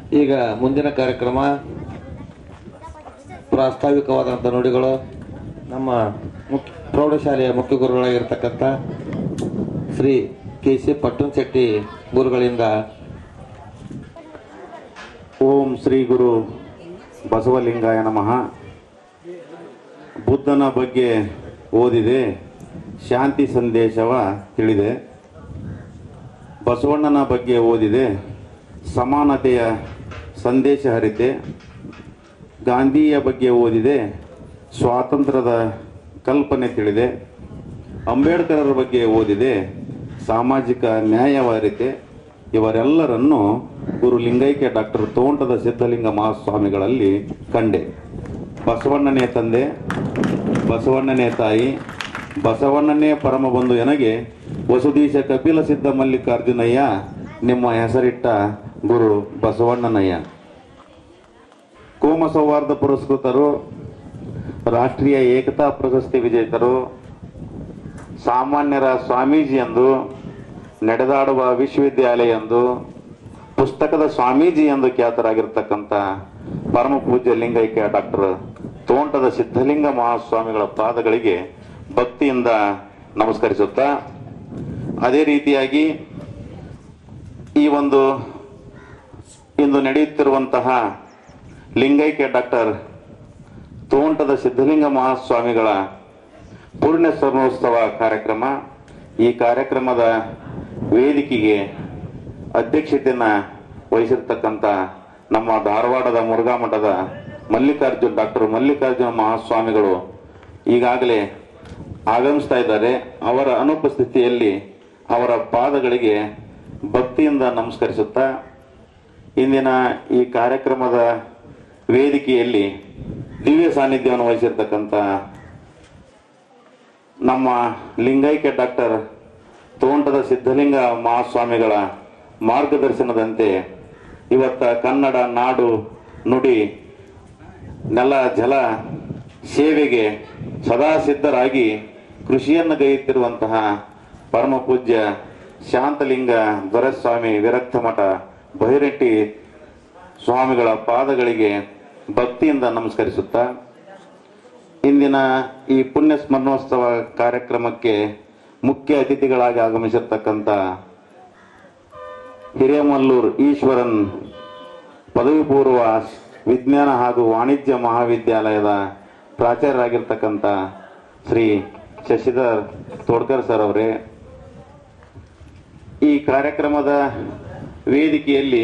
ಈಗ ಮುಂದಿನ ಕಾರ್ಯಕ್ರಮ ಪ್ರಾಸ್ತಾವಿಕವಾದಂಥ ನುಡಿಗಳು ನಮ್ಮ ಮುಖ್ಯ ಪ್ರೌಢಶಾಲೆಯ ಮುಖ್ಯ ಗುರುಗಳಾಗಿರ್ತಕ್ಕಂಥ ಶ್ರೀ ಕೆ ಸಿ ಪಟ್ಟಣ ಶೆಟ್ಟಿ ಗುರುಗಳಿಂದ ಓಂ ಶ್ರೀ ಗುರು ಬಸವಲಿಂಗಾಯ ನಮಃ ಬುದ್ಧನ ಬಗ್ಗೆ ಓದಿದೆ ಶಾಂತಿ ಸಂದೇಶವ ತಿಳಿದೆ ಬಸವಣ್ಣನ ಬಗ್ಗೆ ಓದಿದೆ ಸಮಾನತೆಯ ಸಂದೇಶ ಹರಿತೆ ಗಾಂಧಿಯ ಬಗ್ಗೆ ಓದಿದೆ ಸ್ವಾತಂತ್ರ್ಯದ ಕಲ್ಪನೆ ತಿಳಿದೆ ಅಂಬೇಡ್ಕರರ ಬಗ್ಗೆ ಓದಿದೆ ಸಾಮಾಜಿಕ ನ್ಯಾಯವ ಅರಿತೆ ಇವರೆಲ್ಲರನ್ನು ಗುರು ಲಿಂಗೈಕ್ಯ ಡಾಕ್ಟರ್ ತೋಂಟದ ಸಿದ್ಧಲಿಂಗ ಮಹಾಸ್ವಾಮಿಗಳಲ್ಲಿ ಕಂಡೆ ಬಸವಣ್ಣನೇ ತಂದೆ ಬಸವಣ್ಣನೇ ತಾಯಿ ಬಸವಣ್ಣನೇ ಪರಮ ಬಂಧು ಎನಗೆ ವಸುದೀಶ ಕಪಿಲ ಸಿದ್ಧ ಮಲ್ಲಿಕಾರ್ಜುನಯ್ಯ ನಿಮ್ಮ ಹೆಸರಿಟ್ಟ ಗುರು ಬಸವಣ್ಣನಯ್ಯ ಕೋಮ ಸೌಹಾರ್ದ ಪುರಸ್ಕೃತರು ರಾಷ್ಟ್ರೀಯ ಏಕತಾ ಪ್ರಶಸ್ತಿ ವಿಜೇತರು ಸಾಮಾನ್ಯರ ಸ್ವಾಮೀಜಿ ಎಂದು ನಡೆದಾಡುವ ವಿಶ್ವವಿದ್ಯಾಲಯ ಎಂದು ಪುಸ್ತಕದ ಸ್ವಾಮೀಜಿ ಎಂದು ಖ್ಯಾತರಾಗಿರ್ತಕ್ಕಂಥ ಪರಮ ಪೂಜ್ಯ ಲಿಂಗೈಕ್ಯ ಡಾಕ್ಟರ್ ತೋಂಟದ ಸಿದ್ಧಲಿಂಗ ಮಹಾಸ್ವಾಮಿಗಳ ಪಾದಗಳಿಗೆ ಭಕ್ತಿಯಿಂದ ನಮಸ್ಕರಿಸುತ್ತಾ ಅದೇ ರೀತಿಯಾಗಿ ಈ ಒಂದು ಇಂದು ನಡೆಯುತ್ತಿರುವಂತಹ ಲಿಂಗೈಕ್ಯ ಡಾಕ್ಟರ್ ತೋಂಟದ ಸಿದ್ಧಲಿಂಗ ಮಹಾಸ್ವಾಮಿಗಳ ಪೂರ್ಣ ಸ್ವರ್ಣೋತ್ಸವ ಕಾರ್ಯಕ್ರಮ ಈ ಕಾರ್ಯಕ್ರಮದ ವೇದಿಕೆಗೆ ಅಧ್ಯಕ್ಷತೆಯನ್ನ ವಹಿಸಿರ್ತಕ್ಕಂಥ ನಮ್ಮ ಧಾರವಾಡದ ಮುರುಘಾ ಮಠದ ಮಲ್ಲಿಕಾರ್ಜುನ್ ಡಾಕ್ಟರ್ ಮಲ್ಲಿಕಾರ್ಜುನ ಮಹಾಸ್ವಾಮಿಗಳು ಈಗಾಗಲೇ ಆಗಮಿಸ್ತಾ ಇದ್ದಾರೆ ಅವರ ಅನುಪಸ್ಥಿತಿಯಲ್ಲಿ ಅವರ ಪಾದಗಳಿಗೆ ಭಕ್ತಿಯಿಂದ ನಮಸ್ಕರಿಸುತ್ತಾ ಇಂದಿನ ಈ ಕಾರ್ಯಕ್ರಮದ ವೇದಿಕೆಯಲ್ಲಿ ದಿವ್ಯ ಸಾನ್ನಿಧ್ಯವನ್ನು ವಹಿಸಿರ್ತಕ್ಕಂಥ ನಮ್ಮ ಲಿಂಗೈಕ್ಯ ಡಾಕ್ಟರ್ ತೋಂಟದ ಸಿದ್ಧಲಿಂಗ ಮಹಾಸ್ವಾಮಿಗಳ ಮಾರ್ಗದರ್ಶನದಂತೆ ಇವತ್ತ ಕನ್ನಡ ನಾಡು ನುಡಿ ನೆಲ ಜಲ ಸೇವೆಗೆ ಸದಾ ಸಿದ್ಧರಾಗಿ ಕೃಷಿಯನ್ನು ಗೈಯುತ್ತಿರುವಂತಹ ಪರಮ ಪೂಜ್ಯ ಶಾಂತಲಿಂಗ ದೊರೆಸ್ವಾಮಿ ವಿರಕ್ತ ಮಠ ಬೈರಟ್ಟಿ ಸ್ವಾಮಿಗಳ ಪಾದಗಳಿಗೆ ಭಕ್ತಿಯಿಂದ ನಮಸ್ಕರಿಸುತ್ತಾ ಇಂದಿನ ಈ ಪುಣ್ಯ ಸ್ಮರಣೋತ್ಸವ ಕಾರ್ಯಕ್ರಮಕ್ಕೆ ಮುಖ್ಯ ಅತಿಥಿಗಳಾಗಿ ಆಗಮಿಸಿರ್ತಕ್ಕಂಥ ಹಿರೇಮಲ್ಲೂರ್ ಈಶ್ವರನ್ ಪದವಿ ಪೂರ್ವ ವಿಜ್ಞಾನ ಹಾಗೂ ವಾಣಿಜ್ಯ ಮಹಾವಿದ್ಯಾಲಯದ ಪ್ರಾಚಾರ್ಯರಾಗಿರ್ತಕ್ಕಂಥ ಶ್ರೀ ಶಶಿಧರ್ ತೋಡ್ಕರ್ ಸರ್ ಅವರೇ ಈ ಕಾರ್ಯಕ್ರಮದ ವೇದಿಕೆಯಲ್ಲಿ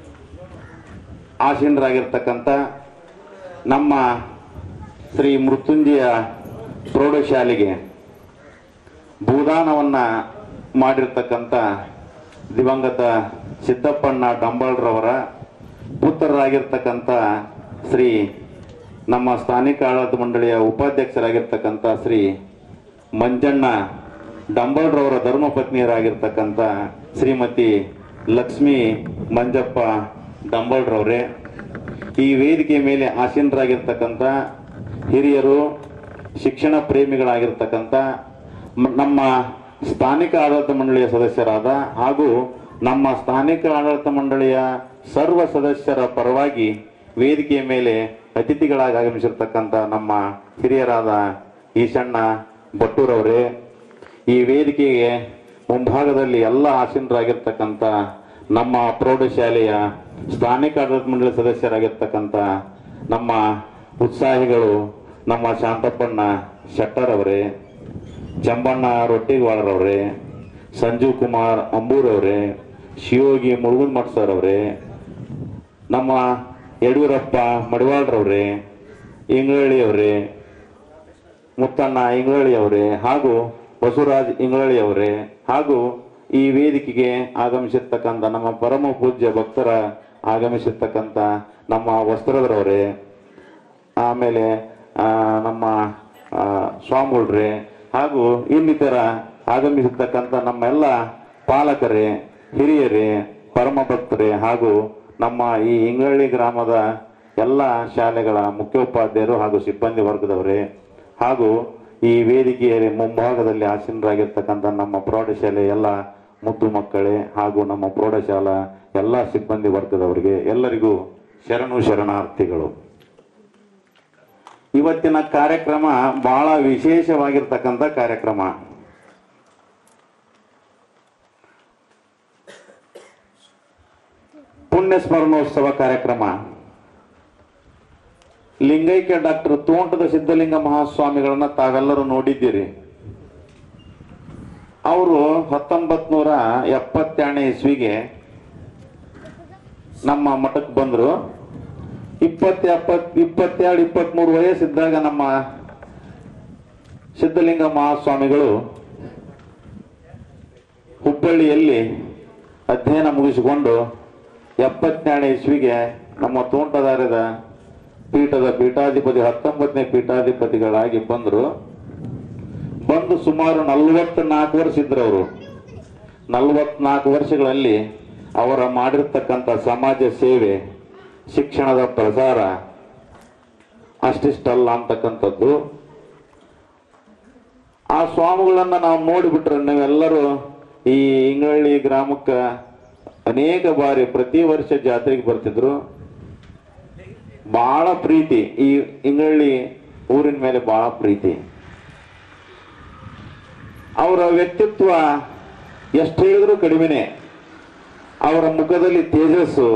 ಆಸೀನರಾಗಿರ್ತಕ್ಕಂಥ ನಮ್ಮ ಶ್ರೀ ಮೃತ್ಯುಂಜಯ ಪ್ರೌಢಶಾಲೆಗೆ ಭೂದಾನವನ್ನ ಮಾಡಿರ್ತಕ್ಕಂಥ ದಿವಂಗತ ಸಿದ್ದಪ್ಪಣ್ಣ ಡಂಬಾಳ್ರವರ ಪುತ್ರರಾಗಿರ್ತಕ್ಕಂಥ ಶ್ರೀ ನಮ್ಮ ಸ್ಥಾನಿಕ ಆಡಳಿತ ಮಂಡಳಿಯ ಉಪಾಧ್ಯಕ್ಷರಾಗಿರ್ತಕ್ಕಂಥ ಶ್ರೀ ಮಂಜಣ್ಣ ಡಂಬಾಳ್ರವರ ಧರ್ಮಪತ್ನಿಯರಾಗಿರ್ತಕ್ಕಂಥ ಶ್ರೀಮತಿ ಲಕ್ಷ್ಮೀ ಮಂಜಪ್ಪ ಡಂಬಾಳ್ರವರೇ ಈ ವೇದಿಕೆ ಮೇಲೆ ಆಸೀನರಾಗಿರ್ತಕ್ಕಂಥ ಹಿರಿಯರು ಶಿಕ್ಷಣ ಪ್ರೇಮಿಗಳಾಗಿರ್ತಕ್ಕಂಥ ಮ- ನಮ್ಮ ಸ್ಥಾನಿಕ ಆಡಳಿತ ಮಂಡಳಿಯ ಸದಸ್ಯರಾದ ಹಾಗೂ ನಮ್ಮ ಸ್ಥಾನಿಕ ಆಡಳಿತ ಮಂಡಳಿಯ ಸರ್ವ ಸದಸ್ಯರ ಪರವಾಗಿ ವೇದಿಕೆಯ ಮೇಲೆ ಅತಿಥಿಗಳಾಗಿ ಆಗಮಿಸಿರ್ತಕ್ಕಂಥ ನಮ್ಮ ಹಿರಿಯರಾದ ಈಶಣ್ಣ ಭಟ್ಟೂರವರೇ ಈ ವೇದಿಕೆಗೆ ಮುಂಭಾಗದಲ್ಲಿ ಎಲ್ಲ ಆಸೀನರಾಗಿರ್ತಕ್ಕಂಥ ನಮ್ಮ ಪ್ರೌಢಶಾಲೆಯ ಸ್ಥಾನಿಕ ಆಡಳಿತ ಮಂಡಳಿ ಸದಸ್ಯರಾಗಿರ್ತಕ್ಕಂಥ ನಮ್ಮ ಉತ್ಸಾಹಿಗಳು ನಮ್ಮ ಶಾಂತಪ್ಪಣ್ಣ ಶೆಟ್ಟರ್ ಅವರೇ ಚಂಬಣ್ಣ ರೊಟ್ಟಿವಾಳರವ್ರೆ ಸಂಜೀವ್ ಕುಮಾರ್ ಅಂಬೂರವ್ರೆ ಶಿವಯೋಗಿ ಮುರುಗನ್ ಮಠ್ ಸರ್ ಅವರೇ ನಮ್ಮ ಯಡಿಯೂರಪ್ಪ ಮಡಿವಾಳ್ರವ್ರೆ ಇಂಗಳಳ್ಳಿ ಅವರೇ ಮುತ್ತಣ್ಣ ಇಂಗಳಳ್ಳಿ ಅವರೇ ಹಾಗೂ ಬಸವರಾಜ್ ಇಂಗಳಳ್ಳಿ ಅವರೇ ಹಾಗೂ ಈ ವೇದಿಕೆಗೆ ಆಗಮಿಸಿರ್ತಕ್ಕಂಥ ನಮ್ಮ ಪರಮ ಪೂಜ್ಯ ಭಕ್ತರ ಆಗಮಿಸಿರ್ತಕ್ಕಂಥ ನಮ್ಮ ವಸ್ತ್ರದರವರೇ ಆಮೇಲೆ ಆ, ನಮ್ಮ ಆ, ಸ್ವಾಮಿಗಳ್ರೆ ಹಾಗೂ ಇನ್ನಿತರ ಆಗಮಿಸಿರ್ತಕ್ಕಂಥ ನಮ್ಮೆಲ್ಲ ಪಾಲಕರೇ ಹಿರಿಯರೇ ಪರಮ ಭಕ್ತರೇ ಹಾಗೂ ನಮ್ಮ ಈ ಇಂಗಳಳ್ಳಿ ಗ್ರಾಮದ ಎಲ್ಲ ಶಾಲೆಗಳ ಮುಖ್ಯೋಪಾಧ್ಯಾಯರು ಹಾಗೂ ಸಿಬ್ಬಂದಿ ವರ್ಗದವರೇ ಹಾಗೂ ಈ ವೇದಿಕೆಯಲ್ಲಿ ಮುಂಭಾಗದಲ್ಲಿ ಆಸೀನರಾಗಿರ್ತಕ್ಕಂಥ ನಮ್ಮ ಪ್ರೌಢಶಾಲೆ ಎಲ್ಲ ಮುದ್ದು ಮಕ್ಕಳೇ ಹಾಗೂ ನಮ್ಮ ಪ್ರೌಢಶಾಲಾ ಎಲ್ಲ ಸಿಬ್ಬಂದಿ ವರ್ಗದವರಿಗೆ ಎಲ್ಲರಿಗೂ ಶರಣು ಶರಣಾರ್ಥಿಗಳು ಇವತ್ತಿನ ಕಾರ್ಯಕ್ರಮ ಬಹಳ ವಿಶೇಷವಾಗಿರ್ತಕ್ಕಂಥ ಕಾರ್ಯಕ್ರಮ ಪುಣ್ಯ ಸ್ಮರಣೋತ್ಸವ ಕಾರ್ಯಕ್ರಮ ಲಿಂಗೈಕ್ಯ ಡಾಕ್ಟರ್ ತೋಂಟದ ಸಿದ್ಧಲಿಂಗ ಮಹಾಸ್ವಾಮಿಗಳನ್ನ ತಾವೆಲ್ಲರೂ ನೋಡಿದ್ದೀರಿ ಅವರು ಹತ್ತೊಂಬತ್ ನೂರ ಎಪ್ಪತ್ತೆರಡನೇ ಇಸ್ವಿಗೆ ನಮ್ಮ ಮಠಕ್ಕೆ ಬಂದರು ಇಪ್ಪತ್ತ ಎಪ್ಪತ್ ಇಪ್ಪತ್ತೆರಡು ಇಪ್ಪತ್ಮೂರು ವಯಸ್ಸಿದ್ದಾಗ ನಮ್ಮ ಸಿದ್ಧಲಿಂಗ ಮಹಾಸ್ವಾಮಿಗಳು ಹುಬ್ಬಳ್ಳಿಯಲ್ಲಿ ಅಧ್ಯಯನ ಮುಗಿಸಿಕೊಂಡು ಎಪ್ಪತ್ತೆರಡನೇ ಇಸ್ವಿಗೆ ನಮ್ಮ ತೋಂಟದಾರ್ಯದ ಪೀಠದ ಪೀಠಾಧಿಪತಿ ಹತ್ತೊಂಬತ್ತನೇ ಪೀಠಾಧಿಪತಿಗಳಾಗಿ ಬಂದರು ಬಂದು ಸುಮಾರು ನಲವತ್ನಾಲ್ಕು ವರ್ಷ ಇದ್ರು ಅವರು ನಲವತ್ನಾಲ್ಕು ವರ್ಷಗಳಲ್ಲಿ ಅವರ ಮಾಡಿರ್ತಕ್ಕಂಥ ಸಮಾಜ ಸೇವೆ ಶಿಕ್ಷಣದ ಪ್ರಸಾರ ಅಷ್ಟಿಷ್ಟಲ್ಲ ಅಂತಕ್ಕಂಥದ್ದು ಆ ಸ್ವಾಮಿಗಳನ್ನ ನಾವು ನೋಡಿಬಿಟ್ರೆ ನೀವೆಲ್ಲರೂ ಈ ಇಂಗಳಳ್ಳಿ ಗ್ರಾಮಕ್ಕೆ ಅನೇಕ ಬಾರಿ ಪ್ರತಿ ವರ್ಷ ಜಾತ್ರೆಗೆ ಬರ್ತಿದ್ರು ಬಹಳ ಪ್ರೀತಿ ಈ ಇಂಗಳಳ್ಳಿ ಊರಿನ ಮೇಲೆ ಬಹಳ ಪ್ರೀತಿ ಅವರ ವ್ಯಕ್ತಿತ್ವ ಎಷ್ಟು ಹೇಳಿದ್ರು ಕಡಿಮೆನೆ ಅವರ ಮುಖದಲ್ಲಿ ತೇಜಸ್ಸು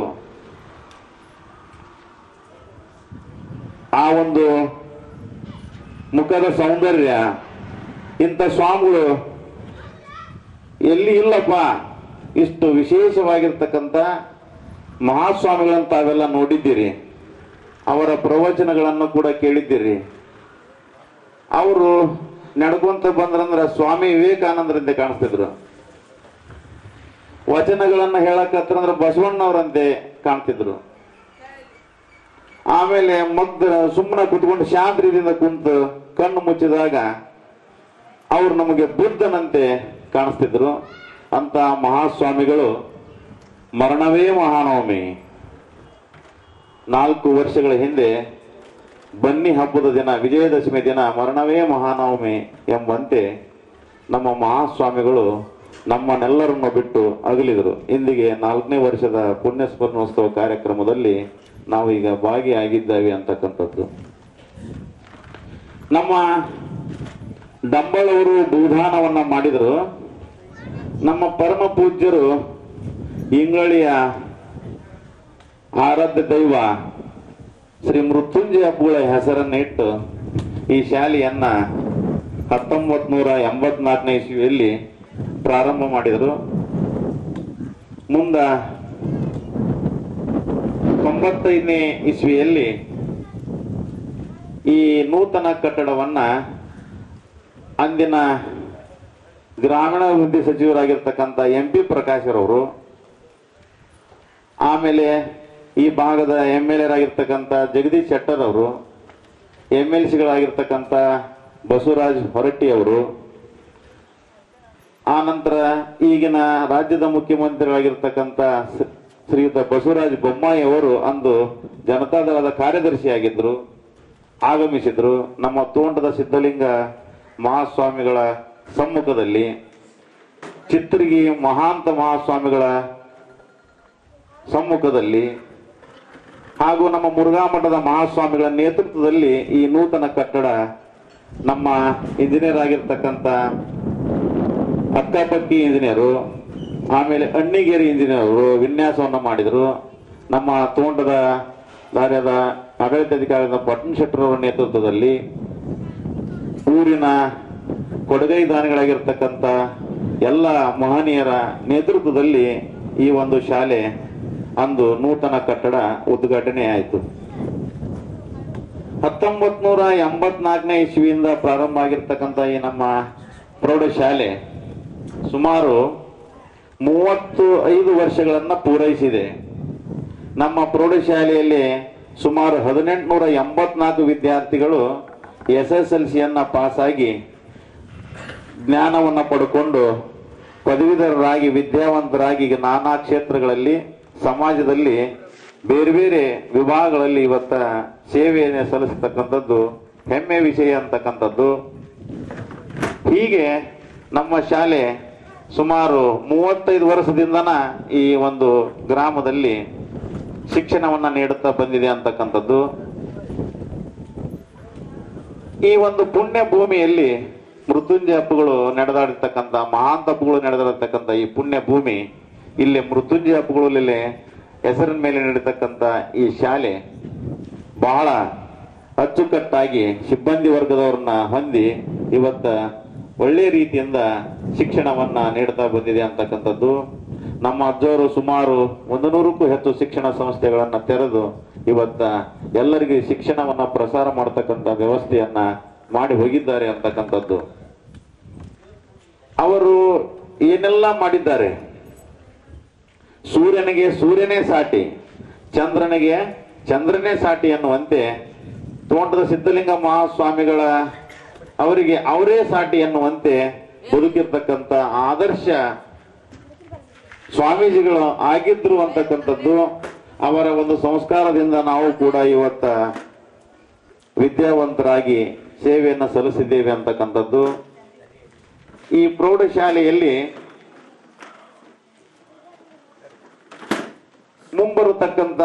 ಆ ಒಂದು ಮುಖದ ಸೌಂದರ್ಯ ಇಂಥ ಸ್ವಾಮಿಗಳು ಎಲ್ಲಿ ಇಲ್ಲಪ್ಪ ಇಷ್ಟು ವಿಶೇಷವಾಗಿರ್ತಕ್ಕಂಥ ಮಹಾಸ್ವಾಮಿಗಳನ್ನ ತಾವೆಲ್ಲ ನೋಡಿದ್ದೀರಿ ಅವರ ಪ್ರವಚನಗಳನ್ನು ಕೂಡ ಕೇಳಿದ್ದೀರಿ ಅವರು ನಡ್ಕೊಂತ ಬಂದ್ರಂದ್ರ ಸ್ವಾಮಿ ವಿವೇಕಾನಂದರಂತೆ ಕಾಣಿಸ್ತಿದ್ರು ವಚನಗಳನ್ನ ಹೇಳಕತ್ತಂದ್ರ ಬಸವಣ್ಣವರಂತೆ ಕಾಣ್ತಿದ್ರು ಆಮೇಲೆ ಮಗ್ದ ಸುಮ್ಮನೆ ಕುತ್ಕೊಂಡು ಶಾಂತ ರೀತಿಯಿಂದ ಕುಂತು ಕಣ್ಣು ಮುಚ್ಚಿದಾಗ ಅವ್ರು ನಮಗೆ ಬುದ್ಧನಂತೆ ಕಾಣಿಸ್ತಿದ್ರು ಅಂತ ಮಹಾಸ್ವಾಮಿಗಳು ಮರಣವೇ ಮಹಾನವಮಿ ನಾಲ್ಕು ವರ್ಷಗಳ ಹಿಂದೆ ಬನ್ನಿ ಹಬ್ಬದ ದಿನ ವಿಜಯದಶಮಿ ದಿನ ಮರಣವೇ ಮಹಾನವಮಿ ಎಂಬಂತೆ ನಮ್ಮ ಮಹಾಸ್ವಾಮಿಗಳು ನಮ್ಮನ್ನೆಲ್ಲರನ್ನು ಬಿಟ್ಟು ಅಗಲಿದರು ಇಂದಿಗೆ ನಾಲ್ಕನೇ ವರ್ಷದ ಪುಣ್ಯ ಸ್ಮರಣೋತ್ಸವ ಕಾರ್ಯಕ್ರಮದಲ್ಲಿ ನಾವು ಈಗ ಭಾಗಿಯಾಗಿದ್ದೇವೆ ಅಂತಕ್ಕಂಥದ್ದು ನಮ್ಮ ಡಂಬಳವರು ಭೂದಾನವನ್ನ ಮಾಡಿದರು ನಮ್ಮ ಪರಮ ಪೂಜ್ಯರು ಇಂಗಳಿಯ ಆರಾಧ್ಯ ದೈವ ಶ್ರೀ ಮೃತ್ಯುಂಜಯ ಹಬ್ಬಗಳ ಹೆಸರನ್ನಿಟ್ಟು ಈ ಶಾಲೆಯನ್ನ ಹತ್ತೊಂಬತ್ ನೂರ ಎಂಬತ್ನಾಲ್ಕನೇ ಇಸ್ವಿಯಲ್ಲಿ ಪ್ರಾರಂಭ ಮಾಡಿದರು ಮುಂದ ತೊಂಬತ್ತೈದನೇ ಇಸ್ವಿಯಲ್ಲಿ ಈ ನೂತನ ಕಟ್ಟಡವನ್ನ ಅಂದಿನ ಗ್ರಾಮೀಣಾಭಿವೃದ್ಧಿ ಸಚಿವರಾಗಿರ್ತಕ್ಕಂಥ ಎಂ ಪಿ ಪ್ರಕಾಶ್ರವರು ಆಮೇಲೆ ಈ ಭಾಗದ ಎಂ ಎಲ್ ಎರಾಗಿರ್ತಕ್ಕಂಥ ಜಗದೀಶ್ ಶೆಟ್ಟರ್ ಅವರು ಎಂ ಎಲ್ ಸಿಗಳಾಗಿರ್ತಕ್ಕಂಥ ಬಸವರಾಜ್ ಹೊರಟ್ಟಿ ಅವರು ಆ ನಂತರ ಈಗಿನ ರಾಜ್ಯದ ಮುಖ್ಯಮಂತ್ರಿಗಳಾಗಿರ್ತಕ್ಕಂಥ ಶ್ರೀ- ಶ್ರೀಯುತ ಬಸವರಾಜ ಬೊಮ್ಮಾಯಿ ಅವರು ಅಂದು ಜನತಾದಳದ ಕಾರ್ಯದರ್ಶಿಯಾಗಿದ್ದರು ಆಗಮಿಸಿದ್ರು ನಮ್ಮ ತೋಂಟದ ಸಿದ್ಧಲಿಂಗ ಮಹಾಸ್ವಾಮಿಗಳ ಸಮ್ಮುಖದಲ್ಲಿ ಚಿತ್ರಗಿ ಮಹಾಂತ ಮಹಾಸ್ವಾಮಿಗಳ ಸಮ್ಮುಖದಲ್ಲಿ ಹಾಗೂ ನಮ್ಮ ಮುರುಘಾ ಮಠದ ಮಹಾಸ್ವಾಮಿಗಳ ನೇತೃತ್ವದಲ್ಲಿ ಈ ನೂತನ ಕಟ್ಟಡ ನಮ್ಮ ಇಂಜಿನಿಯರ್ ಆಗಿರ್ತಕ್ಕಂಥ ಅಕ್ಕಪಕ್ಕಿ ಇಂಜಿನಿಯರು ಆಮೇಲೆ ಅಣ್ಣಿಗೇರಿ ಇಂಜಿನಿಯರು ವಿನ್ಯಾಸವನ್ನು ಮಾಡಿದರು ನಮ್ಮ ತೋಂಟದ ದಾರ್ಯದ ಆಡಳಿತಾಧಿಕಾರಿಯಾದ ಪಟ್ಟಣ ಶೆಟ್ಟರ್ ಅವರ ನೇತೃತ್ವದಲ್ಲಿ ಊರಿನ ಕೊಡುಗೈ ದಾನಿಗಳಾಗಿರ್ತಕ್ಕಂಥ ಎಲ್ಲ ಮಹನೀಯರ ನೇತೃತ್ವದಲ್ಲಿ ಈ ಒಂದು ಶಾಲೆ ಅಂದು ನೂತನ ಕಟ್ಟಡ ಉದ್ಘಾಟನೆ ಆಯಿತು ಹತ್ತೊಂಬತ್ ನೂರ ಎಂಬತ್ನಾಲ್ಕನೇ ಇಸ್ವಿಯಿಂದ ಪ್ರಾರಂಭ ಆಗಿರ್ತಕ್ಕಂಥ ಈ ನಮ್ಮ ಪ್ರೌಢಶಾಲೆ ಸುಮಾರು ಮೂವತ್ತು ಐದು ವರ್ಷಗಳನ್ನ ಪೂರೈಸಿದೆ ನಮ್ಮ ಪ್ರೌಢಶಾಲೆಯಲ್ಲಿ ಸುಮಾರು ಹದಿನೆಂಟುನೂರ ಎಂಬತ್ನಾಲ್ಕು ವಿದ್ಯಾರ್ಥಿಗಳು ಎಸ್ ಎಸ್ ಎಲ್ ಸಿಯನ್ನ ಪಾಸಾಗಿ ಜ್ಞಾನವನ್ನು ಪಡ್ಕೊಂಡು ಪದವೀಧರರಾಗಿ ವಿದ್ಯಾವಂತರಾಗಿ ಈಗ ನಾನಾ ಕ್ಷೇತ್ರಗಳಲ್ಲಿ ಸಮಾಜದಲ್ಲಿ ಬೇರೆ ಬೇರೆ ವಿಭಾಗಗಳಲ್ಲಿ ಇವತ್ತ ಸೇವೆಯನ್ನು ಸಲ್ಲಿಸತಕ್ಕಂಥದ್ದು ಹೆಮ್ಮೆ ವಿಷಯ ಅಂತಕ್ಕಂಥದ್ದು ಹೀಗೆ ನಮ್ಮ ಶಾಲೆ ಸುಮಾರು ಮೂವತ್ತೈದು ವರ್ಷದಿಂದನ ಈ ಒಂದು ಗ್ರಾಮದಲ್ಲಿ ಶಿಕ್ಷಣವನ್ನ ನೀಡುತ್ತಾ ಬಂದಿದೆ ಅಂತಕ್ಕಂಥದ್ದು ಈ ಒಂದು ಪುಣ್ಯ ಭೂಮಿಯಲ್ಲಿ ಮೃತ್ಯುಂಜಯ ಹಬ್ಬಗಳು ನಡೆದಾಡಿರ್ತಕ್ಕಂಥ ಮಹಾನ್ ಹಬ್ಬಗಳು ನಡೆದಾಡಿರ್ತಕ್ಕಂಥ ಈ ಪುಣ್ಯ ಭೂಮಿ ಇಲ್ಲಿ ಮೃತ್ಯುಂಜಯ ಹಬ್ಬಗಳಲ್ಲಿ ಹೆಸರಿನ ಮೇಲೆ ನಡೀತಕ್ಕಂಥ ಈ ಶಾಲೆ ಬಹಳ ಅಚ್ಚುಕಟ್ಟಾಗಿ ಸಿಬ್ಬಂದಿ ವರ್ಗದವ್ರನ್ನ ಹೊಂದಿ ಇವತ್ತ ಒಳ್ಳೆ ರೀತಿಯಿಂದ ಶಿಕ್ಷಣವನ್ನ ನೀಡ್ತಾ ಬಂದಿದೆ ಅಂತಕ್ಕಂಥದ್ದು ನಮ್ಮ ಅಜ್ಜವರು ಸುಮಾರು ಒಂದು ನೂರಕ್ಕೂ ಹೆಚ್ಚು ಶಿಕ್ಷಣ ಸಂಸ್ಥೆಗಳನ್ನ ತೆರೆದು ಇವತ್ತ ಎಲ್ಲರಿಗೂ ಶಿಕ್ಷಣವನ್ನ ಪ್ರಸಾರ ಮಾಡತಕ್ಕಂಥ ವ್ಯವಸ್ಥೆಯನ್ನ ಮಾಡಿ ಹೋಗಿದ್ದಾರೆ ಅಂತಕ್ಕಂಥದ್ದು ಅವರು ಏನೆಲ್ಲ ಮಾಡಿದ್ದಾರೆ ಸೂರ್ಯನಿಗೆ ಸೂರ್ಯನೇ ಸಾಟಿ ಚಂದ್ರನಿಗೆ ಚಂದ್ರನೇ ಸಾಟಿ ಅನ್ನುವಂತೆ ತೋಂಟದ ಸಿದ್ಧಲಿಂಗ ಮಹಾಸ್ವಾಮಿಗಳ ಅವರಿಗೆ ಅವರೇ ಸಾಟಿ ಎನ್ನುವಂತೆ ಬದುಕಿರ್ತಕ್ಕಂಥ ಆದರ್ಶ ಸ್ವಾಮೀಜಿಗಳು ಆಗಿದ್ರು ಅಂತಕ್ಕಂಥದ್ದು ಅವರ ಒಂದು ಸಂಸ್ಕಾರದಿಂದ ನಾವು ಕೂಡ ಇವತ್ತ ವಿದ್ಯಾವಂತರಾಗಿ ಸೇವೆಯನ್ನು ಸಲ್ಲಿಸಿದ್ದೇವೆ ಅಂತಕ್ಕಂಥದ್ದು ಈ ಪ್ರೌಢಶಾಲೆಯಲ್ಲಿ ಮುಂಬರತಕ್ಕಂತ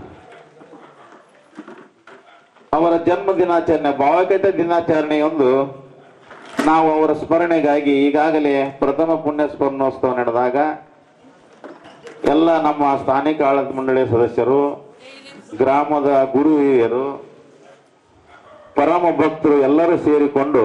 ಅವರ ಜನ್ಮ ದಿನಾಚರಣೆ ಭಾವೈಕ್ಯತೆ ದಿನಾಚರಣೆಯೊಂದು ನಾವು ಅವರ ಸ್ಮರಣೆಗಾಗಿ ಈಗಾಗಲೇ ಪ್ರಥಮ ಪುಣ್ಯ ಸ್ಮರಣೋತ್ಸವ ನಡೆದಾಗ ಎಲ್ಲ ನಮ್ಮ ಸ್ಥಾನಿಕ ಆಡಳಿತ ಮಂಡಳಿಯ ಸದಸ್ಯರು ಗ್ರಾಮದ ಗುರು ಹಿರಿಯರು ಪರಮ ಭಕ್ತರು ಎಲ್ಲರೂ ಸೇರಿಕೊಂಡು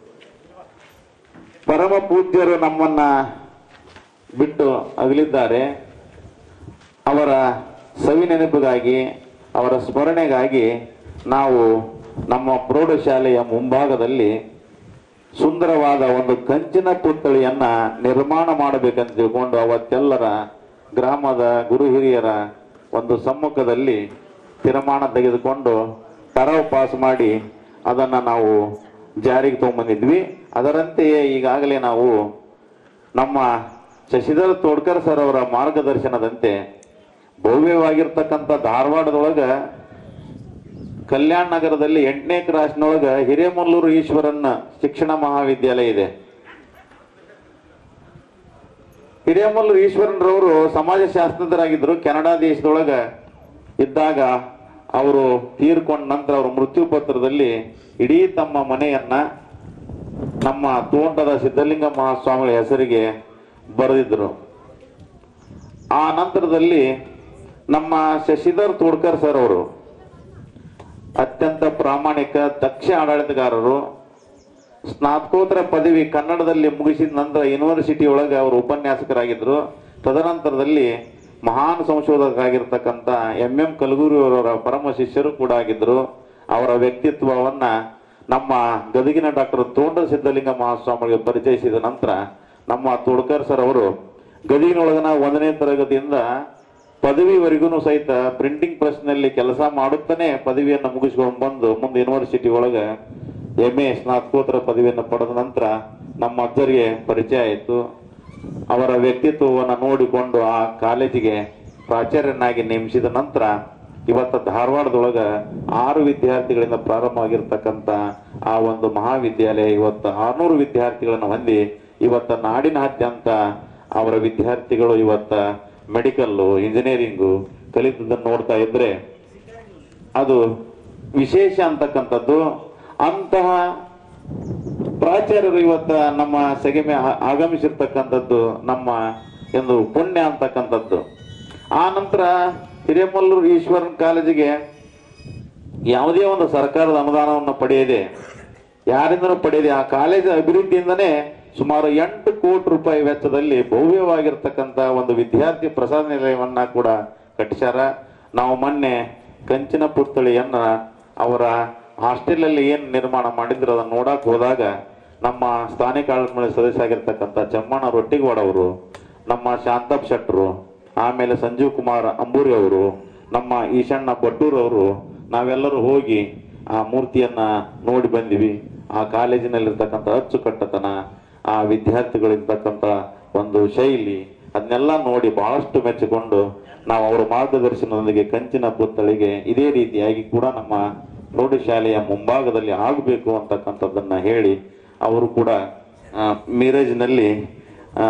ಪರಮ ಪೂಜ್ಯರು ನಮ್ಮನ್ನ ಬಿಟ್ಟು ಅಗಲಿದ್ದಾರೆ ಅವರ ಸವಿ ನೆನಪಿಗಾಗಿ ಅವರ ಸ್ಮರಣೆಗಾಗಿ ನಾವು ನಮ್ಮ ಪ್ರೌಢಶಾಲೆಯ ಮುಂಭಾಗದಲ್ಲಿ ಸುಂದರವಾದ ಒಂದು ಕಂಚಿನ ಪುತ್ಥಳಿಯನ್ನ ನಿರ್ಮಾಣ ಮಾಡಬೇಕಂತ ತಿಳ್ಕೊಂಡು ಅವತ್ತೆಲ್ಲರ ಗ್ರಾಮದ ಗುರು ಹಿರಿಯರ ಒಂದು ಸಮ್ಮುಖದಲ್ಲಿ ತೀರ್ಮಾನ ತೆಗೆದುಕೊಂಡು ಟರಾವ್ ಪಾಸ್ ಮಾಡಿ ಅದನ್ನ ನಾವು ಜಾರಿಗೆ ತಗೊಂಬಂದಿದ್ವಿ ಅದರಂತೆಯೇ ಈಗಾಗಲೇ ನಾವು ನಮ್ಮ ಶಶಿಧರ್ ತೋಡ್ಕರ್ ಸರ್ ಅವರ ಮಾರ್ಗದರ್ಶನದಂತೆ ಭವ್ಯವಾಗಿರ್ತಕ್ಕಂಥ ಧಾರವಾಡದೊಳಗ ಕಲ್ಯಾಣ ನಗರದಲ್ಲಿ ಎಂಟನೇ ಕ್ರಾಸ್ನೊಳಗ ಹಿರೇಮಲ್ಲೂರು ಈಶ್ವರನ್ನ ಶಿಕ್ಷಣ ಮಹಾವಿದ್ಯಾಲಯ ಇದೆ ಹಿರೇಮಲ್ಲೂರು ಈಶ್ವರನ್ರವರು ಸಮಾಜಶಾಸ್ತ್ರಜ್ಞರಾಗಿದ್ದರು ಕೆನಡಾ ದೇಶದೊಳಗ ಇದ್ದಾಗ ಅವರು ತೀರ್ಕೊಂಡ ನಂತರ ಅವರು ಮೃತ್ಯು ಪತ್ರದಲ್ಲಿ ಇಡೀ ತಮ್ಮ ಮನೆಯನ್ನ ನಮ್ಮ ತೋಂಟದ ಸಿದ್ಧಲಿಂಗ ಮಹಾಸ್ವಾಮಿಗಳ ಹೆಸರಿಗೆ ಬರೆದಿದ್ರು ಆ ನಂತರದಲ್ಲಿ ನಮ್ಮ ಶಶಿಧರ್ ತೋಡ್ಕರ್ ಸರ್ ಅವರು ಅತ್ಯಂತ ಪ್ರಾಮಾಣಿಕ ದಕ್ಷ ಆಡಳಿತಗಾರರು ಸ್ನಾತಕೋತ್ತರ ಪದವಿ ಕನ್ನಡದಲ್ಲಿ ಮುಗಿಸಿದ ನಂತರ ಯೂನಿವರ್ಸಿಟಿ ಒಳಗೆ ಅವರು ಉಪನ್ಯಾಸಕರಾಗಿದ್ದರು ತದನಂತರದಲ್ಲಿ ಮಹಾನ್ ಸಂಶೋಧಕರಾಗಿರ್ತಕ್ಕಂಥ ಎಂ ಎಂ ಕಲಗೂರಿ ಅವರ ಪರಮ ಶಿಷ್ಯರು ಕೂಡ ಆಗಿದ್ದರು ಅವರ ವ್ಯಕ್ತಿತ್ವವನ್ನ ನಮ್ಮ ಗದಗಿನ ಡಾಕ್ಟರ್ ತೋಂಡ ಸಿದ್ಧಲಿಂಗ ಮಹಾಸ್ವಾಮಿಗೆ ಪರಿಚಯಿಸಿದ ನಂತರ ನಮ್ಮ ತೋಡ್ಕರ್ ಸರ್ ಅವರು ಗದಗಿನೊಳಗನ ಒಂದನೇ ತರಗತಿಯಿಂದ ಪದವಿವರೆಗೂ ಸಹಿತ ಪ್ರಿಂಟಿಂಗ್ ಪ್ರೆಸ್ ನಲ್ಲಿ ಕೆಲಸ ಮಾಡುತ್ತಾನೆ ಪದವಿಯನ್ನು ಮುಗಿಸ್ಕೊಂಡು ಬಂದು ಮುಂದೆ ಯೂನಿವರ್ಸಿಟಿ ಒಳಗೆ ಎಂ ಎ ಸ್ನಾತಕೋತ್ತರ ಪದವಿಯನ್ನು ಪಡೆದ ನಂತರ ನಮ್ಮ ಅಜ್ಜರಿಗೆ ಪರಿಚಯ ಆಯಿತು ಅವರ ವ್ಯಕ್ತಿತ್ವವನ್ನು ನೋಡಿಕೊಂಡು ಆ ಕಾಲೇಜಿಗೆ ಪ್ರಾಚಾರ್ಯನಾಗಿ ನೇಮಿಸಿದ ನಂತರ ಇವತ್ತು ಧಾರವಾಡದೊಳಗ ಆರು ವಿದ್ಯಾರ್ಥಿಗಳಿಂದ ಪ್ರಾರಂಭವಾಗಿರ್ತಕ್ಕಂಥ ಆ ಒಂದು ಮಹಾವಿದ್ಯಾಲಯ ಇವತ್ತು ಆರ್ನೂರು ವಿದ್ಯಾರ್ಥಿಗಳನ್ನು ಹೊಂದಿ ಇವತ್ತ ನಾಡಿನಾದ್ಯಂತ ಅವರ ವಿದ್ಯಾರ್ಥಿಗಳು ಇವತ್ತ ಮೆಡಿಕಲ್ಲು ಇಂಜಿನಿಯರಿಂಗು ಕಲಿತದನ್ನು ನೋಡ್ತಾ ಇದ್ರೆ ಅದು ವಿಶೇಷ ಅಂತಕ್ಕಂಥದ್ದು ಅಂತಹ ಪ್ರಾಚಾರ್ಯರು ಇವತ್ತ ನಮ್ಮ ಸೆಗೆಮೆ ಆ- ಆಗಮಿಸಿರ್ತಕ್ಕಂಥದ್ದು ನಮ್ಮ ಒಂದು ಪುಣ್ಯ ಅಂತಕ್ಕಂಥದ್ದು ಆ ನಂತರ ಹಿರೇಮಲ್ಲೂರು ಈಶ್ವರನ್ ಕಾಲೇಜಿಗೆ ಯಾವುದೇ ಒಂದು ಸರ್ಕಾರದ ಅನುದಾನವನ್ನು ಪಡೆಯದೆ ಯಾರಿಂದನೂ ಪಡೆಯದೆ ಆ ಕಾಲೇಜ್ ಅಭಿವೃದ್ಧಿಯಿಂದನೇ ಸುಮಾರು ಎಂಟು ಕೋಟಿ ರೂಪಾಯಿ ವೆಚ್ಚದಲ್ಲಿ ಭವ್ಯವಾಗಿರ್ತಕ್ಕಂಥ ಒಂದು ವಿದ್ಯಾರ್ಥಿ ಪ್ರಸಾದ ನಿಲಯವನ್ನ ಕೂಡ ಕಟ್ಟಿಸ್ಯಾರ ನಾವು ಮೊನ್ನೆ ಕಂಚಿನ ಪುತ್ಥಳಿಯನ್ನ ಅವರ ಹಾಸ್ಟೆಲ್ ಅಲ್ಲಿ ಏನ್ ನಿರ್ಮಾಣ ಮಾಡಿದ್ರು ಅದನ್ನ ನೋಡಕ್ ಹೋದಾಗ ನಮ್ಮ ಸ್ಥಾನಿಕ ಆಡಳಿತ ಮಂಡಳಿ ಸದಸ್ಯ ಆಗಿರ್ತಕ್ಕಂಥ ಚಮ್ಮಣ್ಣ ರೊಟ್ಟಿಗೌಡ ಅವರು ನಮ್ಮ ಶಾಂತಪ್ ಶೆಟ್ರು ಆಮೇಲೆ ಸಂಜೀವ್ ಕುಮಾರ್ ಅಂಬೂರಿ ಅವರು ನಮ್ಮ ಈಶಣ್ಣ ಭಟ್ಟೂರ್ ಅವರು ನಾವೆಲ್ಲರೂ ಹೋಗಿ ಆ ಮೂರ್ತಿಯನ್ನ ನೋಡಿ ಬಂದಿವಿ ಆ ಕಾಲೇಜಿನಲ್ಲಿರ್ತಕ್ಕಂಥ ಅಚ್ಚುಕಟ್ಟತನ ಆ ವಿದ್ಯಾರ್ಥಿಗಳಿರ್ತಕ್ಕಂಥ ಒಂದು ಶೈಲಿ ಅದನ್ನೆಲ್ಲ ನೋಡಿ ಬಹಳಷ್ಟು ಮೆಚ್ಚಿಕೊಂಡು ನಾವು ಅವರ ಮಾರ್ಗದರ್ಶನದೊಂದಿಗೆ ಕಂಚಿನ ಪುತ್ಥಳಿಗೆ ಇದೇ ರೀತಿಯಾಗಿ ಕೂಡ ನಮ್ಮ ಪ್ರೌಢಶಾಲೆಯ ಮುಂಭಾಗದಲ್ಲಿ ಆಗಬೇಕು ಅಂತಕ್ಕಂಥದ್ದನ್ನ ಹೇಳಿ ಅವರು ಕೂಡ ಆ, ಮಿರಜ್ನಲ್ಲಿ ಆ,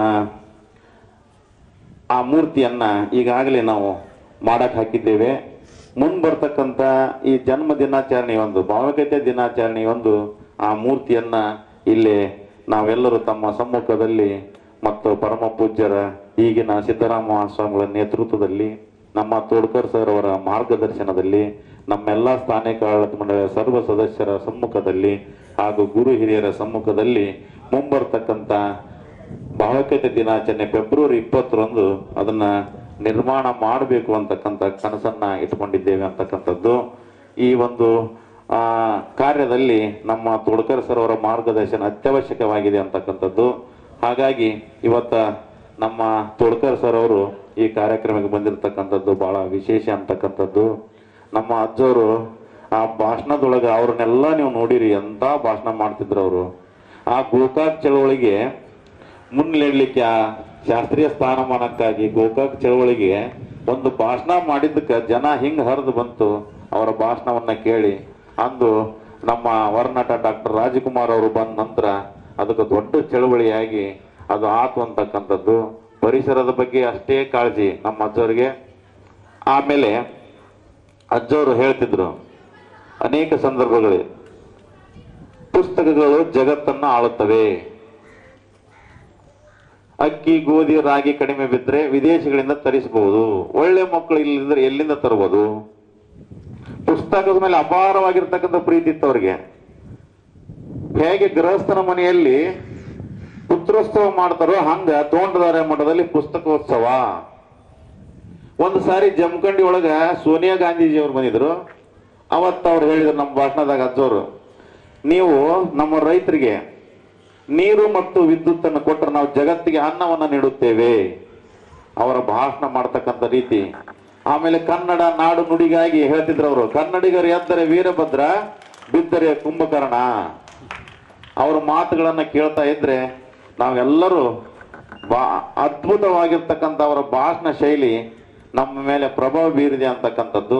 ಆ ಮೂರ್ತಿಯನ್ನ ಈಗಾಗಲೇ ನಾವು ಮಾಡಕ್ ಹಾಕಿದ್ದೇವೆ ಮುಂದೆ ಬರ್ತಕ್ಕಂಥ ಈ ಜನ್ಮ ದಿನಾಚರಣೆ ಒಂದು ಭಾವೈಕ್ಯತೆ ದಿನಾಚರಣೆ ಒಂದು ಆ ಮೂರ್ತಿಯನ್ನ ಇಲ್ಲಿ ನಾವೆಲ್ಲರೂ ತಮ್ಮ ಸಮ್ಮುಖದಲ್ಲಿ ಮತ್ತು ಪರಮ ಪೂಜ್ಯರ ಈಗಿನ ಸಿದ್ದರಾಮ ಸ್ವಾಮಿಗಳ ನೇತೃತ್ವದಲ್ಲಿ ನಮ್ಮ ತೋಡ್ಕರ್ ಸರ್ ಅವರ ಮಾರ್ಗದರ್ಶನದಲ್ಲಿ ನಮ್ಮೆಲ್ಲ ಸ್ಥಾನಿಕ ಆಡಳಿತ ಮಂಡಳಿಯ ಸರ್ವ ಸದಸ್ಯರ ಸಮ್ಮುಖದಲ್ಲಿ ಹಾಗೂ ಗುರು ಹಿರಿಯರ ಸಮ್ಮುಖದಲ್ಲಿ ಮುಂಬರ್ತಕ್ಕಂಥ ಭಾವೈಕ್ಯತೆ ದಿನಾಚರಣೆ ಫೆಬ್ರವರಿ ಇಪ್ಪತ್ತರಂದು ಅದನ್ನ ನಿರ್ಮಾಣ ಮಾಡಬೇಕು ಅಂತಕ್ಕಂಥ ಕನಸನ್ನ ಇಟ್ಕೊಂಡಿದ್ದೇವೆ ಅಂತಕ್ಕಂಥದ್ದು ಈ ಒಂದು ಆ, ಕಾರ್ಯದಲ್ಲಿ ನಮ್ಮ ತೋಡ್ಕರ್ ಸರ್ ಅವರ ಮಾರ್ಗದರ್ಶನ ಅತ್ಯವಶ್ಯಕವಾಗಿದೆ ಅಂತಕ್ಕಂಥದ್ದು ಹಾಗಾಗಿ ಇವತ್ತ ನಮ್ಮ ತೋಡ್ಕರ್ ಸರ್ ಅವರು ಈ ಕಾರ್ಯಕ್ರಮಕ್ಕೆ ಬಂದಿರತಕ್ಕಂಥದ್ದು ಬಹಳ ವಿಶೇಷ ಅಂತಕ್ಕಂಥದ್ದು ನಮ್ಮ ಅಜ್ಜವರು ಆ ಭಾಷಣದೊಳಗೆ ಅವ್ರನ್ನೆಲ್ಲ ನೀವು ನೋಡಿರಿ ಎಂತ ಭಾಷಣ ಮಾಡ್ತಿದ್ರು ಅವರು ಆ ಗೋಕಾಕ್ ಚಳವಳಿಗೆ ಮುನ್ನೆಡ್ಲಿಕ್ಕೆ ಆ ಶಾಸ್ತ್ರೀಯ ಸ್ಥಾನಮಾನಕ್ಕಾಗಿ ಗೋಕಾಕ್ ಚಳವಳಿಗೆ ಒಂದು ಭಾಷಣ ಮಾಡಿದ್ದಕ್ಕೆ ಜನ ಹಿಂಗ್ ಹರಿದು ಬಂತು ಅವರ ಭಾಷಣವನ್ನ ಕೇಳಿ ಅಂದು ನಮ್ಮ ವರ್ನಟ ಡಾಕ್ಟರ್ ರಾಜಕುಮಾರ್ ಅವರು ಬಂದ ನಂತರ ಅದಕ್ಕೆ ದೊಡ್ಡ ಚಳವಳಿಯಾಗಿ ಅದು ಆತು ಅಂತಕ್ಕಂಥದ್ದು ಪರಿಸರದ ಬಗ್ಗೆ ಅಷ್ಟೇ ಕಾಳಜಿ ನಮ್ಮ ಅಜ್ಜವ್ರಿಗೆ ಆಮೇಲೆ ಅಜ್ಜವರು ಹೇಳ್ತಿದ್ರು ಅನೇಕ ಸಂದರ್ಭಗಳು ಪುಸ್ತಕಗಳು ಜಗತ್ತನ್ನ ಆಳುತ್ತವೆ ಅಕ್ಕಿ ಗೋಧಿ ರಾಗಿ ಕಡಿಮೆ ಬಿದ್ದರೆ ವಿದೇಶಗಳಿಂದ ತರಿಸಬಹುದು ಒಳ್ಳೆ ಮಕ್ಕಳು ಇಲ್ಲಿದ್ರೆ ಎಲ್ಲಿಂದ ತರಬಹುದು ಪುಸ್ತಕದ ಮೇಲೆ ಅಪಾರವಾಗಿರ್ತಕ್ಕಂಥ ಪ್ರೀತಿ ಇತ್ತು ಅವ್ರಿಗೆ ಹೇಗೆ ಗೃಹಸ್ಥನ ಮನೆಯಲ್ಲಿ ಪುತ್ರೋತ್ಸವ ಮಾಡ್ತಾರೋ ಹಂಗ ತೋಂಟದಾರ ಮಠದಲ್ಲಿ ಪುಸ್ತಕೋತ್ಸವ ಒಂದು ಸಾರಿ ಜಮಖಂಡಿ ಒಳಗ ಸೋನಿಯಾ ಗಾಂಧೀಜಿ ಅವ್ರು ಬಂದಿದ್ರು ಅವತ್ತು ಅವ್ರು ಹೇಳಿದ್ರು ನಮ್ಮ ಭಾಷಣದಾಗ ಅಜ್ಜವರು ನೀವು ನಮ್ಮ ರೈತರಿಗೆ ನೀರು ಮತ್ತು ವಿದ್ಯುತ್ ಅನ್ನು ಕೊಟ್ಟರೆ ನಾವು ಜಗತ್ತಿಗೆ ಅನ್ನವನ್ನ ನೀಡುತ್ತೇವೆ ಅವರ ಭಾಷಣ ಮಾಡ್ತಕ್ಕಂಥ ರೀತಿ ಆಮೇಲೆ ಕನ್ನಡ ನಾಡು ನುಡಿಗಾಗಿ ಹೇಳ್ತಿದ್ರು ಅವರು ಕನ್ನಡಿಗರು ಎದ್ದರೆ ವೀರಭದ್ರ ಬಿದ್ದರೆ ಕುಂಭಕರ್ಣ ಅವರ ಮಾತುಗಳನ್ನ ಕೇಳ್ತಾ ಇದ್ರೆ ನಾವೆಲ್ಲರೂ ಬಾ ಅದ್ಭುತವಾಗಿರ್ತಕ್ಕಂಥ ಅವರ ಭಾಷಣ ಶೈಲಿ ನಮ್ಮ ಮೇಲೆ ಪ್ರಭಾವ ಬೀರಿದೆ ಅಂತಕ್ಕಂಥದ್ದು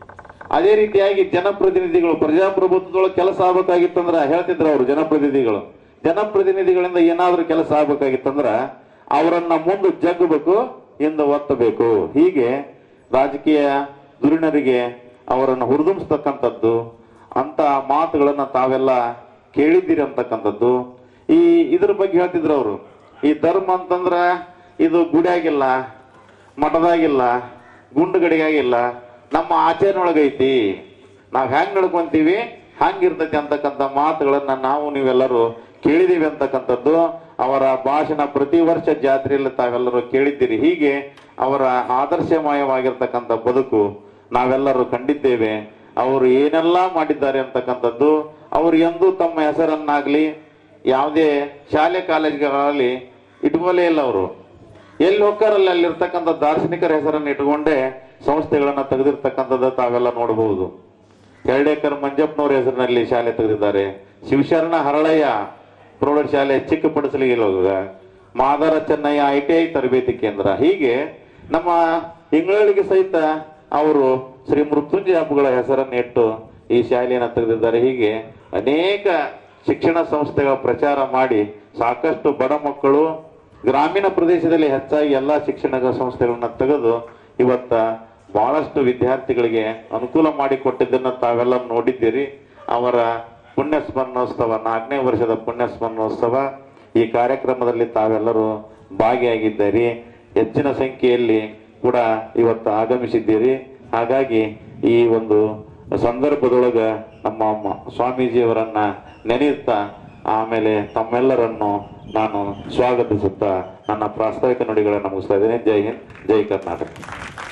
ಅದೇ ರೀತಿಯಾಗಿ ಜನಪ್ರತಿನಿಧಿಗಳು ಪ್ರಜಾಪ್ರಭುತ್ವದೊಳಗೆ ಕೆಲಸ ಆಗ್ಬೇಕಾಗಿತ್ತಂದ್ರ ಹೇಳ್ತಿದ್ರು ಅವರು ಜನಪ್ರತಿನಿಧಿಗಳು ಜನಪ್ರತಿನಿಧಿಗಳಿಂದ ಏನಾದ್ರೂ ಕೆಲಸ ಆಗ್ಬೇಕಾಗಿತ್ತಂದ್ರ ಅವರನ್ನ ಮುಂದೆ ಜಗ್ಗಬೇಕು ಹಿಂದೆ ಒತ್ತಬೇಕು ಹೀಗೆ ರಾಜಕೀಯ ಧುರೀಣರಿಗೆ ಅವರನ್ನು ಹುರಿದುಂಬಿಸ್ತಕ್ಕಂಥದ್ದು ಅಂತ ಮಾತುಗಳನ್ನ ತಾವೆಲ್ಲ ಕೇಳಿದ್ದೀರಿ ಅಂತಕ್ಕಂಥದ್ದು ಈ ಇದ್ರ ಬಗ್ಗೆ ಹೇಳ್ತಿದ್ರು ಅವರು ಈ ಧರ್ಮ ಅಂತಂದ್ರ ಇದು ಗುಡಿಯಾಗಿಲ್ಲ ಮಠದಾಗಿಲ್ಲ ಗುಂಡುಗಡಿಗಾಗಿಲ್ಲ ನಮ್ಮ ಆಚರಣೆಯೊಳಗೈತಿ ನಾವ್ ಹೆಂಗ್ ನಡ್ಕೊಂತೀವಿ ಹಂಗಿರ್ತೈತಿ ಅಂತಕ್ಕಂಥ ಮಾತುಗಳನ್ನ ನಾವು ನೀವೆಲ್ಲರೂ ಕೇಳಿದೀವಿ ಅಂತಕ್ಕಂಥದ್ದು ಅವರ ಭಾಷಣ ಪ್ರತಿ ವರ್ಷ ಜಾತ್ರೆಯಲ್ಲಿ ತಾವೆಲ್ಲರೂ ಕೇಳಿದ್ದೀರಿ ಹೀಗೆ ಅವರ ಆದರ್ಶಮಯವಾಗಿರ್ತಕ್ಕಂಥ ಬದುಕು ನಾವೆಲ್ಲರೂ ಕಂಡಿದ್ದೇವೆ ಅವರು ಏನೆಲ್ಲ ಮಾಡಿದ್ದಾರೆ ಅಂತಕ್ಕಂಥದ್ದು ಅವರು ಎಂದೂ ತಮ್ಮ ಹೆಸರನ್ನಾಗ್ಲಿ ಯಾವುದೇ ಶಾಲೆ ಕಾಲೇಜುಗಳಲ್ಲಿ ಇಟ್ಕೊಳ್ಳೇ ಇಲ್ಲ ಅವರು ಎಲ್ಲಿ ಹೋಗ್ತಾರಲ್ಲ ಅಲ್ಲಿರ್ತಕ್ಕಂಥ ದಾರ್ಶನಿಕರ ಹೆಸರನ್ನು ಇಟ್ಕೊಂಡೇ ಸಂಸ್ಥೆಗಳನ್ನ ತೆಗೆದಿರ್ತಕ್ಕಂಥದ್ದು ತಾವೆಲ್ಲ ನೋಡಬಹುದು ಎರಡೇಕರ್ ಮಂಜಪ್ಪನವ್ರ ಹೆಸರಿನಲ್ಲಿ ಶಾಲೆ ತೆಗೆದಿದ್ದಾರೆ ಶಿವಶರಣ ಹರಳಯ್ಯ ಪ್ರೌಢಶಾಲೆ ಚಿಕ್ಕ ಪಡಿಸಲಿಗಿಲ್ಲೋಗ Madara Chennayya I T I ತರಬೇತಿ ಕೇಂದ್ರ ಹೀಗೆ ನಮ್ಮ ಇಂಗಳಿಗೆ ಸಹಿತ ಅವರು ಶ್ರೀ ಮೃತ್ಯುಂಜಯ ಹಬ್ಬಗಳ ಹೆಸರನ್ನು ಇಟ್ಟು ಈ ಶಾಲೆಯನ್ನು ತೆಗೆದಿದ್ದಾರೆ ಹೀಗೆ ಅನೇಕ ಶಿಕ್ಷಣ ಸಂಸ್ಥೆಗಳ ಪ್ರಚಾರ ಮಾಡಿ ಸಾಕಷ್ಟು ಬಡ ಮಕ್ಕಳು ಗ್ರಾಮೀಣ ಪ್ರದೇಶದಲ್ಲಿ ಹೆಚ್ಚಾಗಿ ಎಲ್ಲಾ ಶಿಕ್ಷಣ ಸಂಸ್ಥೆಗಳನ್ನ ತೆಗೆದು ಇವತ್ತ ಬಹಳಷ್ಟು ವಿದ್ಯಾರ್ಥಿಗಳಿಗೆ ಅನುಕೂಲ ಮಾಡಿಕೊಟ್ಟಿದ್ದನ್ನ ತಾವೆಲ್ಲ ನೋಡಿದ್ದೀರಿ ಅವರ ಪುಣ್ಯ ಸ್ಮರಣೋತ್ಸವ ನಾಲ್ಕನೇ ವರ್ಷದ ಪುಣ್ಯ ಸ್ಮರಣೋತ್ಸವ ಈ ಕಾರ್ಯಕ್ರಮದಲ್ಲಿ ತಾವೆಲ್ಲರೂ ಭಾಗಿಯಾಗಿದ್ದೀರಿ ಹೆಚ್ಚಿನ ಸಂಖ್ಯೆಯಲ್ಲಿ ಕೂಡ ಇವತ್ತು ಆಗಮಿಸಿದ್ದೀರಿ ಹಾಗಾಗಿ ಈ ಒಂದು ಸಂದರ್ಭದೊಳಗ ನಮ್ಮ ಮ- ಸ್ವಾಮೀಜಿಯವರನ್ನ ನೆನೆಯುತ್ತಾ ಆಮೇಲೆ ತಮ್ಮೆಲ್ಲರನ್ನು ನಾನು ಸ್ವಾಗತಿಸುತ್ತಾ ನನ್ನ ಪ್ರಾಸ್ತಾವಿಕ ನುಡಿಗಳನ್ನು ಮುಗಿಸ್ತಾ ಇದ್ದೇನೆ ಜೈ ಹಿಂದ್ ಜೈ ಕರ್ನಾಟಕ